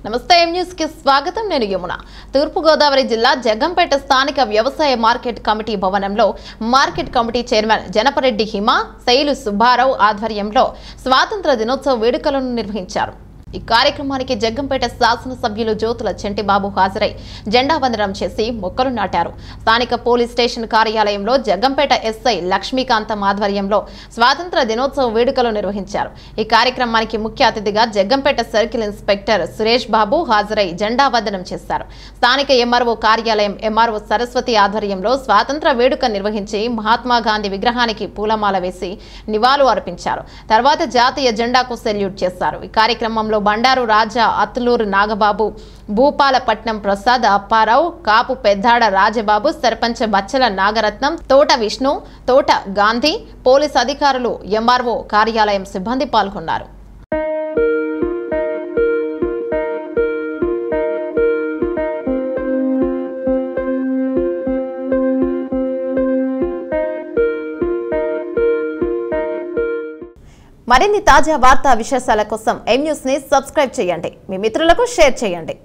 నమస్తే M news కి స్వాగతం నేను యమున తూర్పుగోదావరి జిల్లా జగ్గంపేట స్థానిక వ్యవసాయ మార్కెట్ కమిటీ భవనంలో market committee chairman Janapareddy Hima Sailu Subbarao ఆధ్వర్యంలో స్వాతంత్ర దినోత్సవ వేడుకలను నిర్వహించారు ఈ కార్యక్రమానికి జగ్గంపేట శాసనసభ్యులు జ్యోతుల చెంటిబాబు హాజరై జెండా వందనం చేసి మొక్కలు నాటారు స్థానిక పోలీస్ స్టేషన్ కార్యాలయంలో జగ్గంపేట ఎస్ఐ లక్ష్మీకాంతం ఆధ్వర్యంలో స్వాతంత్ర దినోత్సవ వేడుకలు నిర్వహించారు ఈ కార్యక్రమానికి ముఖ్య అతిథిగా జగ్గంపేట సర్కిల్ ఇన్స్పెక్టర్ సురేష్ బాబు హాజరై జెండా వందనం చేశారు స్థానిక ఎంఆర్ఓ కార్యాలయం ఎంఆర్ఓ సరస్వతి ఆధ్వర్యంలో స్వాతంత్ర వేడుక నిర్వహించి మహాత్మా గాంధీ విగ్రహానికి పూలమాల వేసి నివాళులు అర్పించారు తర్వాత జాతీయ జెండాకు సెల్యూట్ చేశారు ఈ కార్యక్రమంలో బండారు రాజా అత్లూరు నాగబాబు భూపాలపట్నం ప్రసాద్ అప్పారావు కాపు పెద్దాడ రాజబాబు సర్పంచ్ బచ్చల నాగరత్నం తోట విష్ణు తోట గాంధీ పోలీస్ అధికారులు ఎంఆర్ఓ కార్యాలయం సిబ్బంది పాల్గొన్నారు మరిన్ని తాజా వార్తా విశేషాల కోసం ఎం న్యూస్ ని సబ్స్క్రైబ్ చేయండి మీ మిత్రులకు షేర్ చేయండి